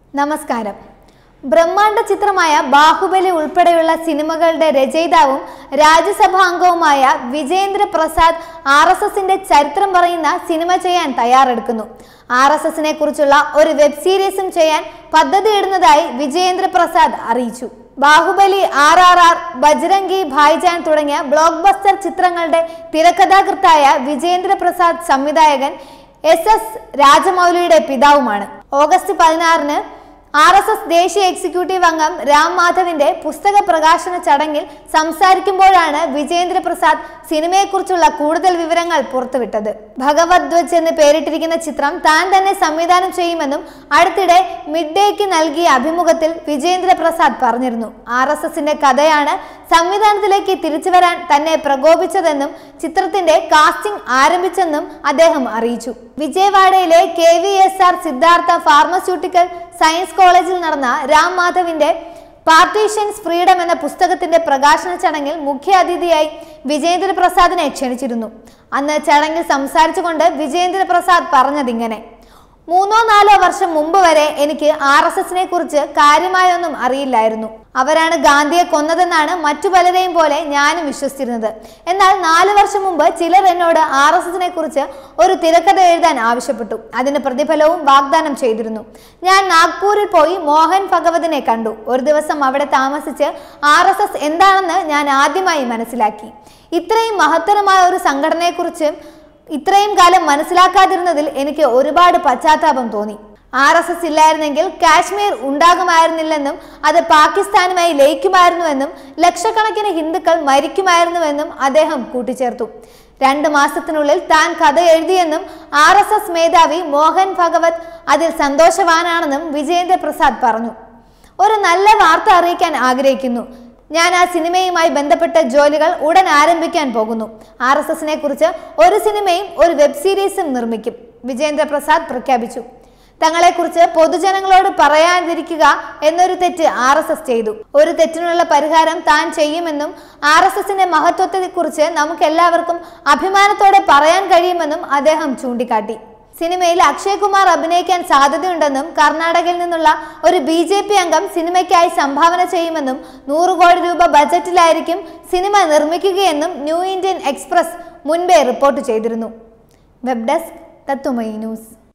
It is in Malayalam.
നമസ്കാരം ബ്രഹ്മാണ്ഡ ചിത്രമായ ബാഹുബലി ഉൾപ്പെടെയുള്ള സിനിമകളുടെ രചയിതാവും രാജ്യസഭാ അംഗവുമായ വിജേന്ദ്ര പ്രസാദ് ആർ എസ് എസിന്റെ ചരിത്രം പറയുന്ന സിനിമ ചെയ്യാൻ തയ്യാറെടുക്കുന്നു ആർ എസ് എസിനെ കുറിച്ചുള്ള ഒരു വെബ് സീരീസും ചെയ്യാൻ പദ്ധതിയിടുന്നതായി വിജയേന്ദ്ര പ്രസാദ് അറിയിച്ചു Baahubali R R R Bajrangi Bhaijaan തുടങ്ങിയ ബ്ലോക്ക് ബസ്റ്റർ ചിത്രങ്ങളുടെ തിരക്കഥാകൃത്തായ വിജയേന്ദ്ര പ്രസാദ് സംവിധായകൻ എസ് എസ് രാജമൗലിയുടെ പിതാവുമാണ് ഓഗസ്റ്റ് പതിനാറിന് ആർ എസ് എസ് ദേശീയ എക്സിക്യൂട്ടീവ് അംഗം രാം മാധവിന്റെ പുസ്തക പ്രകാശന ചടങ്ങിൽ സംസാരിക്കുമ്പോഴാണ് വിജേന്ദ്ര പ്രസാദ് സിനിമയെക്കുറിച്ചുള്ള കൂടുതൽ വിവരങ്ങൾ പുറത്തുവിട്ടത് ഭഗവത് ധ്വജ് എന്ന് പേരിട്ടിരിക്കുന്ന ചിത്രം താൻ തന്നെ സംവിധാനം ചെയ്യുമെന്നും അടുത്തിടെ മിഡ് ഡേക്ക് നൽകിയ അഭിമുഖത്തിൽ വിജേന്ദ്ര പ്രസാദ് പറഞ്ഞിരുന്നു ആർ എസ് എസിന്റെ കഥയാണ് സംവിധാനത്തിലേക്ക് തിരിച്ചു വരാൻ തന്നെ പ്രകോപിച്ചതെന്നും ചിത്രത്തിന്റെ കാസ്റ്റിംഗ് ആരംഭിച്ചെന്നും അദ്ദേഹം അറിയിച്ചു വിജയവാഡയിലെ K V S R Siddhartha pharmaceutical science കോളേജിൽ നടന്ന രാം മാധവിന്റെ പാർട്ടീഷൻസ് ഫ്രീഡം എന്ന പുസ്തകത്തിന്റെ പ്രകാശന ചടങ്ങിൽ മുഖ്യ അതിഥിയായി വിജയേന്ദ്ര പ്രസാദിനെ ക്ഷണിച്ചിരുന്നു അന്ന് ചടങ്ങിൽ സംസാരിച്ചുകൊണ്ട് വിജയേന്ദ്ര പ്രസാദ് പറഞ്ഞതിങ്ങനെ മൂന്നോ നാലോ വർഷം മുമ്പ് വരെ എനിക്ക് ആർ എസ് എസിനെ കുറിച്ച് കാര്യമായൊന്നും അറിയില്ലായിരുന്നു അവരാണ് ഗാന്ധിയെ കൊന്നതെന്നാണ് മറ്റു പലരെയും പോലെ ഞാനും വിശ്വസിച്ചിരുന്നത് എന്നാൽ നാല് വർഷം മുമ്പ് ചിലർ എന്നോട് ആർ എസ് എസിനെ കുറിച്ച് ഒരു തിരക്കഥ എഴുതാൻ ആവശ്യപ്പെട്ടു അതിന് പ്രതിഫലവും വാഗ്ദാനം ചെയ്തിരുന്നു ഞാൻ നാഗ്പൂരിൽ പോയി മോഹൻ ഭഗവതിനെ കണ്ടു ഒരു ദിവസം അവിടെ താമസിച്ച് ആർ എസ് എസ് എന്താണെന്ന് ഞാൻ ആദ്യമായി മനസ്സിലാക്കി ഇത്രയും മഹത്തരമായ ഒരു സംഘടനയെക്കുറിച്ച് ഇത്രയും കാലം മനസ്സിലാക്കാതിരുന്നതിൽ എനിക്ക് ഒരുപാട് പശ്ചാത്താപം തോന്നി ആർ എസ് എസ് ഇല്ലായിരുന്നെങ്കിൽ കാശ്മീർ ഉണ്ടാകുമായിരുന്നില്ലെന്നും അത് പാകിസ്ഥാനുമായി ലയിക്കുമായിരുന്നുവെന്നും ലക്ഷക്കണക്കിന് ഹിന്ദുക്കൾ മരിക്കുമായിരുന്നുവെന്നും അദ്ദേഹം കൂട്ടിച്ചേർത്തു രണ്ട് മാസത്തിനുള്ളിൽ താൻ കഥ എഴുതിയെന്നും ആർ എസ് എസ് മേധാവി മോഹൻ ഭഗവത് അതിൽ സന്തോഷവാനാണെന്നും വിജയേന്ദ്ര പ്രസാദ് പറഞ്ഞു ഒരു നല്ല വാർത്ത അറിയിക്കാൻ ആഗ്രഹിക്കുന്നു ഞാൻ ആ സിനിമയുമായി ബന്ധപ്പെട്ട ജോലികൾ ഉടൻ ആരംഭിക്കാൻ പോകുന്നു ആർ എസ് എസിനെ കുറിച്ച് ഒരു സിനിമയും ഒരു വെബ് സീരീസും നിർമ്മിക്കും വിജേന്ദ്ര പ്രസാദ് പ്രഖ്യാപിച്ചു തങ്ങളെക്കുറിച്ച് പൊതുജനങ്ങളോട് പറയാതിരിക്കുക എന്നൊരു തെറ്റ് ആർ എസ് എസ് ചെയ്തു ഒരു തെറ്റിനുള്ള പരിഹാരം താൻ ചെയ്യുമെന്നും ആർ എസ് എസിന്റെ മഹത്വത്തെക്കുറിച്ച് നമുക്ക് എല്ലാവർക്കും അഭിമാനത്തോടെ പറയാൻ കഴിയുമെന്നും അദ്ദേഹം ചൂണ്ടിക്കാട്ടി സിനിമയിൽ അക്ഷയ് കുമാർ അഭിനയിക്കാൻ സാധ്യതയുണ്ടെന്നും കർണാടകയിൽ നിന്നുള്ള ഒരു ബി ജെ പി അംഗം സിനിമയ്ക്കായി സംഭാവന ചെയ്യുമെന്നും നൂറ് കോടി രൂപ ബജറ്റിലായിരിക്കും സിനിമ നിർമ്മിക്കുകയെന്നും ന്യൂ ഇന്ത്യൻ എക്സ്പ്രസ് മുൻപേ റിപ്പോർട്ട് ചെയ്തിരുന്നു വെബ് ഡെസ്ക് തത്തുമൈ ന്യൂസ്